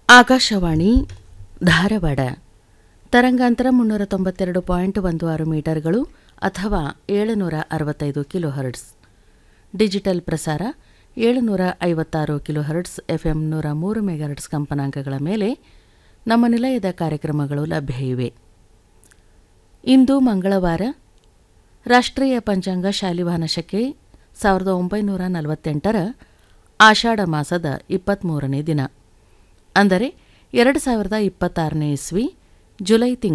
ಆಕಾಶವಾಣಿ ಧಾರವಾಡ ತರಂಗಾಂತರ ಮುನ್ನೂರ ತೊಂಬತ್ತೆರಡು ಪಾಯಿಂಟ್ ಒಂದು ಆರು ಮೀಟರ್ಗಳು ಅಥವಾ ಏಳುನೂರ ಅರವತ್ತೈದು ಕಿಲೋ ಹರ್ಟ್ಸ್ ಡಿಜಿಟಲ್ ಪ್ರಸಾರ ಏಳುನೂರ ಐವತ್ತಾರು ಕಿಲೋ ಹರ್ಟ್ಸ್ ಎಫ್ಎಂ ನೂರ ಮೂರು ಮೆಗಾಹರ್ಟ್ಸ್ ಕಂಪನಾಂಕಗಳ ಮೇಲೆ ನಮ್ಮ ನಿಲಯದ ಕಾರ್ಯಕ್ರಮಗಳು ಲಭ್ಯ ಇವೆ ಇಂದು ಮಂಗಳವಾರ ರಾಷ್ಟ್ರೀಯ ಪಂಚಾಂಗ ಶಾಲಿವಾಹನ ಶಕೆ ಸಾವಿರದ ಒಂಬೈನೂರ ನಲವತ್ತೆಂಟರ ಆಷಾಢ ಮಾಸದ ಇಪ್ಪತ್ತ್ಮೂರನೇ ದಿನ ಅಂದರೆ ಎರಡು ಸಾವಿರದ ಇಪ್ಪತ್ತಾರನೇ ಇಸ್ವಿ ಜುಲೈ ತಿಂಗಳು